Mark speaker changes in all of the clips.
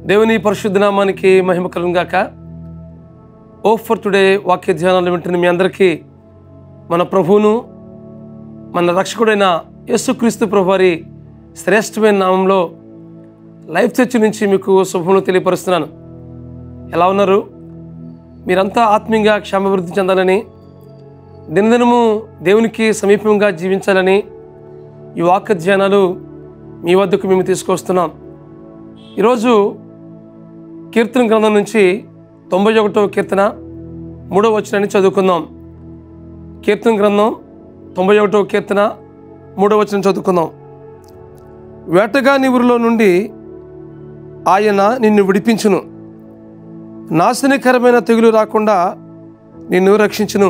Speaker 1: దేవుని పరిశుద్ధ నామానికి మహిమ కలుగును గాక ఓ ఫర్ టుడే వాక్య ధ్యానాలు వింటున్న మీ అందరికీ మన ప్రభువును మన రక్షకుడైన యేసుక్రీస్తు ప్రభు వారి శ్రేష్టమైన నామంలో లైఫ్ చర్చ్ నుంచి మీకు శుభములు తెలియపరుస్తున్నాను ఎలా ఉన్నారు మీరంతా ఆత్మీయంగా క్షేమాభివృద్ధి చెందాలని దినదినము దేవునికి సమీపంగా జీవించాలని ఈ వాక్య ధ్యానాలు మీ వద్దకు మేము తీసుకొస్తున్నాం ఈరోజు కీర్తన గ్రంథం నుంచి తొంభై ఒకటో కీర్తన మూడో వచనాన్ని చదువుకుందాం కీర్తన గ్రంథం తొంభై ఒకటో కీర్తన మూడో వచనం చదువుకుందాం వేటగాని ఊరిలో నుండి ఆయన నిన్ను విడిపించును నాశనకరమైన తెగులు రాకుండా నిన్ను రక్షించును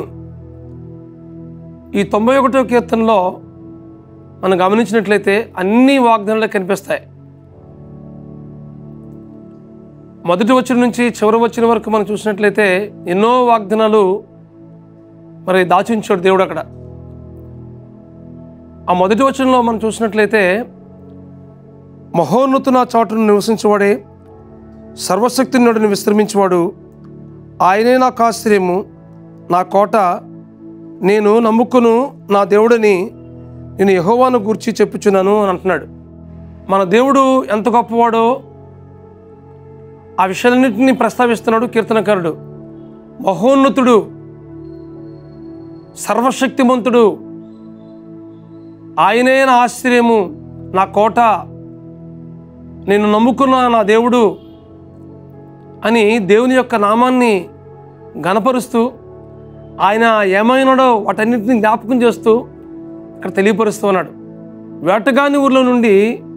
Speaker 1: ఈ తొంభై ఒకటో కీర్తనలో మనం గమనించినట్లయితే అన్ని వాగ్దానాలు కనిపిస్తాయి మొదటి వచ్చిన నుంచి చివరి వచ్చిన వరకు మనం చూసినట్లయితే ఎన్నో వాగ్దానాలు మరి దాచించాడు దేవుడు అక్కడ ఆ మొదటి వచనంలో మనం చూసినట్లయితే మహోన్నతున చోటును నివసించేవాడే సర్వశక్తి నడుని విశ్రమించేవాడు ఆయనే నాకు ఆశ్రయము నా కోట నేను నమ్ముకును నా దేవుడని నేను యహోవాను గూర్చి చెప్పుచున్నాను అని అంటున్నాడు మన దేవుడు ఎంత గొప్పవాడో ఆ విషయాలన్నింటినీ ప్రస్తావిస్తున్నాడు కీర్తనకారుడు మహోన్నతుడు సర్వశక్తిమంతుడు ఆయనే నా ఆశ్చర్యము నా కోట నేను నమ్ముకున్న నా దేవుడు అని దేవుని యొక్క నామాన్ని గనపరుస్తూ ఆయన ఏమైనాడో వాటన్నిటిని జ్ఞాపకం చేస్తూ ఇక్కడ తెలియపరుస్తూ ఉన్నాడు వేటగాని ఊర్లో నుండి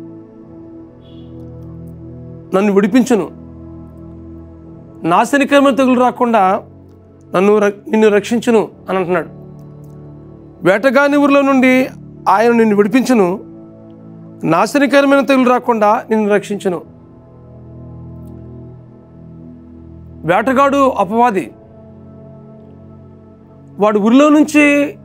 Speaker 1: నన్ను విడిపించును నాశనికరమైన తెగులు రాకుండా నన్ను ర- నిన్ను రక్షించును అని అంటున్నాడు వేటగాని ఊరిలో నుండి ఆయన నిన్ను విడిపించును నాశనికరమైన తెగులు రాకుండా నిన్ను రక్షించును వేటగాడు అపవాది వాడు ఊరిలో నుంచి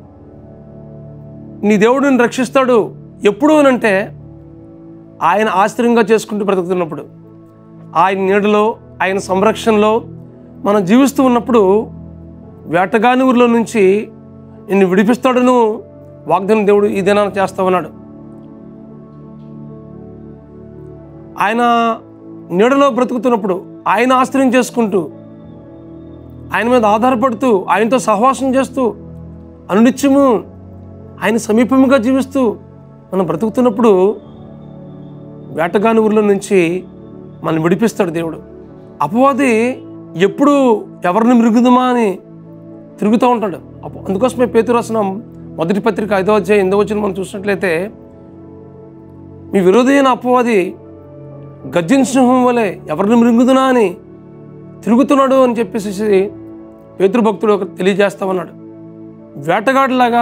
Speaker 1: నీ దేవుడు నిన్ను రక్షిస్తాడు ఎప్పుడు అనంటే ఆయన ఆశ్చర్యంగా చేసుకుంటూ బ్రతుకుతున్నప్పుడు ఆయన నీడలో ఆయన సంరక్షణలో మనం జీవిస్తూ ఉన్నప్పుడు వేటగాని ఊరిలో నుంచి నిన్ను విడిపిస్తాడును వాగ్దానం దేవుడు ఈ దినాన్ని చేస్తా ఉన్నాడు ఆయన నీడలో బ్రతుకుతున్నప్పుడు ఆయన ఆశ్రయం చేసుకుంటూ ఆయన మీద ఆధారపడుతూ ఆయనతో సహవాసం చేస్తూ అనునిత్యము ఆయన సమీపముగా జీవిస్తూ మనం బ్రతుకుతున్నప్పుడు వేటగాని ఊర్లో నుంచి మనం విడిపిస్తాడు దేవుడు అపవాది ఎప్పుడు ఎవరిని మృగుదమా అని తిరుగుతూ ఉంటాడు అప్పు- అందుకోసమే పేతురు రాసిన మొదటి పత్రిక ఐదో అధ్యాయం ఎందో వచ్చిన మనం చూసినట్లయితే మీ విరోధి అయిన అపవాది గర్జన సింహం వలె ఎవరిని మృంగుదునా అని తిరుగుతున్నాడు అని చెప్పేసి పేతృ భక్తుడు ఒక తెలియజేస్తా ఉన్నాడు వేటగాడిలాగా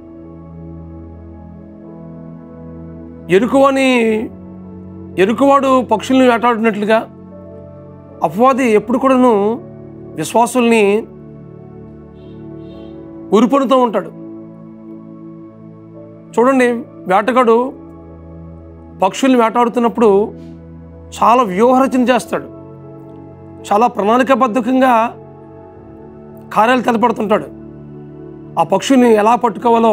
Speaker 1: ఎరుకువని ఎరుకువాడు పక్షుల్ని వేటాడినట్లుగా అపవాది ఎప్పుడు కూడాను విశ్వాసుల్ని ఉరుపడుతూ ఉంటాడు చూడండి వేటగాడు పక్షుల్ని వేటాడుతున్నప్పుడు చాలా వ్యూహరచన చేస్తాడు చాలా ప్రణాళికాబద్ధకంగా కార్యాలు తలపడుతుంటాడు ఆ పక్షుల్ని ఎలా పట్టుకోవాలో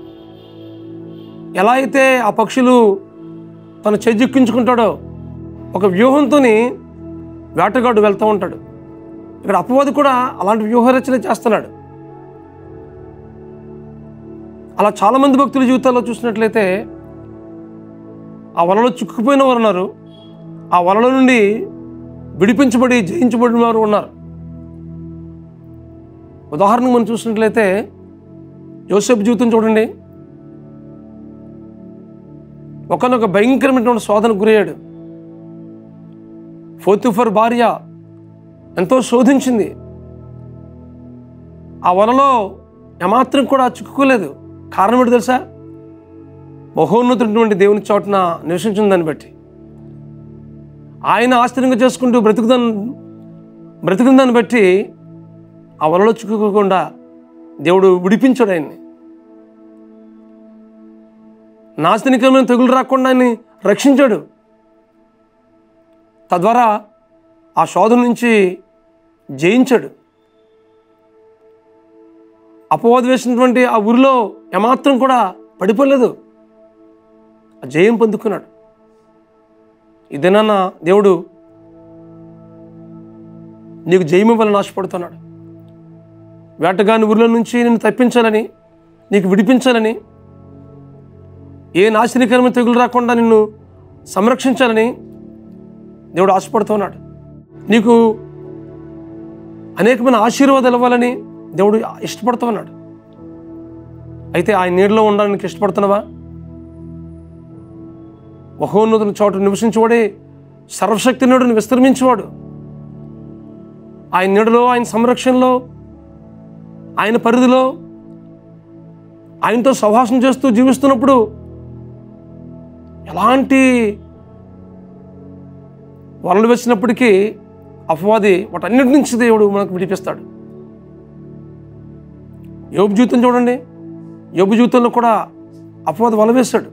Speaker 1: ఎలా అయితే ఆ పక్షులు తను చెజ్జిక్కించుకుంటాడో ఒక వ్యూహంతో వేటగాడు వెళ్తూ ఉంటాడు ఇక్కడ అపవాది కూడా అలాంటి వ్యూహరచన చేస్తున్నాడు అలా చాలామంది భక్తుల జీవితాల్లో చూసినట్లయితే ఆ వలలో చిక్కుకుపోయిన వారు ఉన్నారు ఆ వలలో నుండి విడిపించబడి జయించబడిన వారు ఉన్నారు ఉదాహరణకు మనం చూసినట్లయితే యోసేపు జీవితం చూడండి ఒకనొక భయంకరమైనటువంటి శోధనకు గురయ్యాడు ఫోతుఫర్ భార్య ఎంతో శోధించింది ఆ వలలో ఏమాత్రం కూడా చిక్కుకోలేదు కారణం ఏంటి తెలుసా మహోన్నతుడైనటువంటి దేవుని చోటన నివసించిన దాన్ని బట్టి ఆయన ఆశ్చర్యంగా చేసుకుంటూ బ్రతుకుదాన్ని బ్రతుకున్న దాన్ని బట్టి ఆ వలలో చిక్కుకోకుండా దేవుడు విడిపించాడు ఆయన్ని నాశనికమైన తెగులు రాకుండా ఆయన్ని రక్షించాడు తద్వారా ఆ శోధన నుంచి జయించాడు అపవాదు వేసినటువంటి ఆ ఊరిలో ఏమాత్రం కూడా పడిపోలేదు ఆ జయం పొందుకున్నాడు ఇదేనన్నా దేవుడు నీకు జయం ఇవ్వాలని ఆశపడుతున్నాడు వేటగాని ఊరిలో నుంచి నిన్ను తప్పించాలని నీకు విడిపించాలని ఏ నాశనకరమైన తెగులు రాకుండా నిన్ను సంరక్షించాలని దేవుడు ఆశపడుతున్నాడు నీకు అనేకమైన ఆశీర్వాదాలు ఇవ్వాలని దేవుడు ఇష్టపడుతున్నాడు అయితే ఆయన నీడలో ఉండడానికి ఇష్టపడుతున్నావా మహోన్నతుని చోట నివసించేవాడే సర్వశక్తి నీడను విస్తరించేవాడు ఆయన నీడలో ఆయన సంరక్షణలో ఆయన పరిధిలో ఆయనతో సహవాసం చేస్తూ జీవిస్తున్నప్పుడు ఎలాంటి వలలు వేసినప్పటికీ అపవాది వాటన్నిటి నుంచి దేవుడు మనకు విడిపిస్తాడు యోబు జీవితం చూడండి యోబు జీవితంలో కూడా అపవాది వల వేశాడు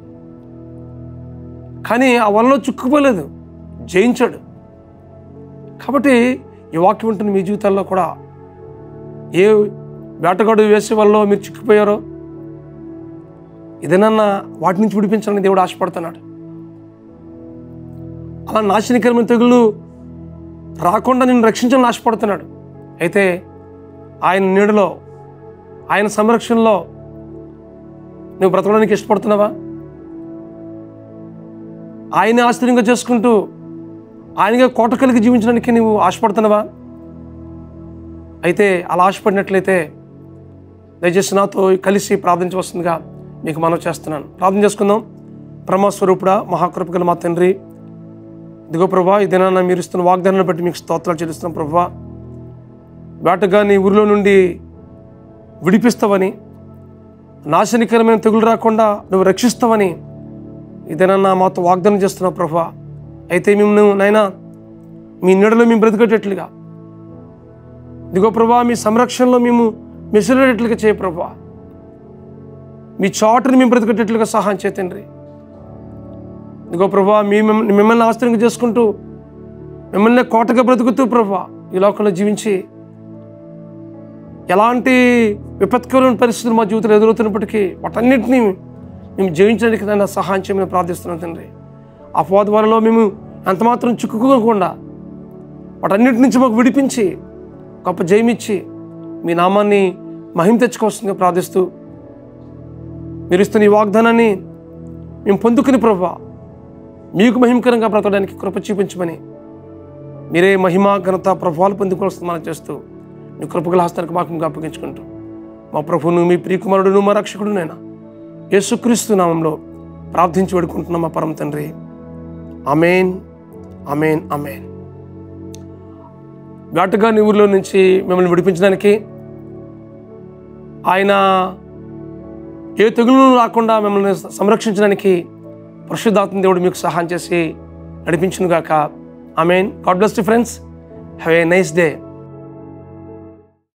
Speaker 1: కానీ ఆ వలలో చిక్కుపోలేదు జయించాడు కాబట్టి ఈ వాక్యం ఉంటుంది మీ జీవితాల్లో కూడా ఏ వేటగాడు వేసే వల్ల మీరు చిక్కిపోయారో ఇదేనన్నా వాటి నుంచి విడిపించాలని దేవుడు ఆశపడుతున్నాడు అలా నాశనకరమైన తెగులు రాకుండా నేను రక్షించాలని ఆశపడుతున్నాడు అయితే ఆయన నీడలో ఆయన సంరక్షణలో నువ్వు బ్రతకడానికి ఇష్టపడుతున్నావా ఆయన ఆశ్చర్యంగా చేసుకుంటూ ఆయనగా కోట కలిగి జీవించడానికి నువ్వు ఆశపడుతున్నావా అయితే అలా ఆశపడినట్లయితే దయచేసి నాతో కలిసి ప్రార్థించవలసిందిగా మీకు మనవి చేస్తున్నాను ప్రార్థన చేసుకుందాం బ్రహ్మస్వరూపుడా మహాకృపగల మా తండ్రి ఇదిగో ప్రభా ఈ దినాన మీరు ఇస్తున్న వాగ్దానాన్ని బట్టి మీకు స్తోత్రాలు చెల్లిస్తున్నాం ప్రభా వేటగా నీ ఊరిలో నుండి విడిపిస్తావని నాశనకరమైన తెగులు రాకుండా నువ్వు రక్షిస్తావని ఇదేనన్నా మాతో వాగ్దానం చేస్తున్నావు ప్రభా అయితే మేము నాయనా మీ నీడలో మేము బ్రతికేటట్లుగా ఇదిగో ప్రభా మీ సంరక్షణలో మేము మెసిలేటట్లుగా చేయ ప్రభా మీ చాటుని మేము బ్రతికేటట్లుగా సహాయం చేతండ్రి ఇదిగో ప్రభా మీ మిమ్మ- మిమ్మల్ని ఆశ్రయంగా చేసుకుంటూ మిమ్మల్ని కోటగా బ్రతుకుతూ ప్రభా ఈ లోకంలో జీవించి ఎలాంటి విపత్కరమైన పరిస్థితులు మా జీవితంలో ఎదురవుతున్నప్పటికీ వాటన్నిటినీ మేము జయించడానికి నన్ను సహాయం చేయమని ప్రార్థిస్తున్నాను తండ్రి అపవాద వలలో మేము ఎంతమాత్రం చిక్కుకోకుండా వాటన్నిటి నుంచి మాకు విడిపించి గొప్ప జయమిచ్చి మీ నామాన్ని మహిమ తెచ్చుకోవాల్సిందిగా ప్రార్థిస్తూ మీరు ఇస్తున్న ఈ వాగ్దానాన్ని మేము పొందుకుని ప్రభా మీకు మహిమకరంగా బ్రతకడానికి కృప చూపించమని మీరే మహిమ ఘనత ప్రభావాలు పొందుకోవాల్సింది మనం చేస్తూ మీ కృపగల హస్తానికి మాకు అప్పగించుకుంటూ మా ప్రభువును మీ ప్రియకుమారుడును మా రక్షకుడు నేను యేసుక్రీస్తు నామంలో ప్రార్థించి వేడుకుంటున్నాం మా పరమ తండ్రి అమేన్ అమేన్ అమేన్ ఘాటుగా నీ ఊరిలో నుంచి మిమ్మల్ని విడిపించడానికి ఆయన ఏ తెగులు రాకుండా మిమ్మల్ని సంరక్షించడానికి పరిశుద్ధాత్మ దేవుడు మీకు సహాయం చేసి నడిపించును గాక I mean God bless to friends have a nice day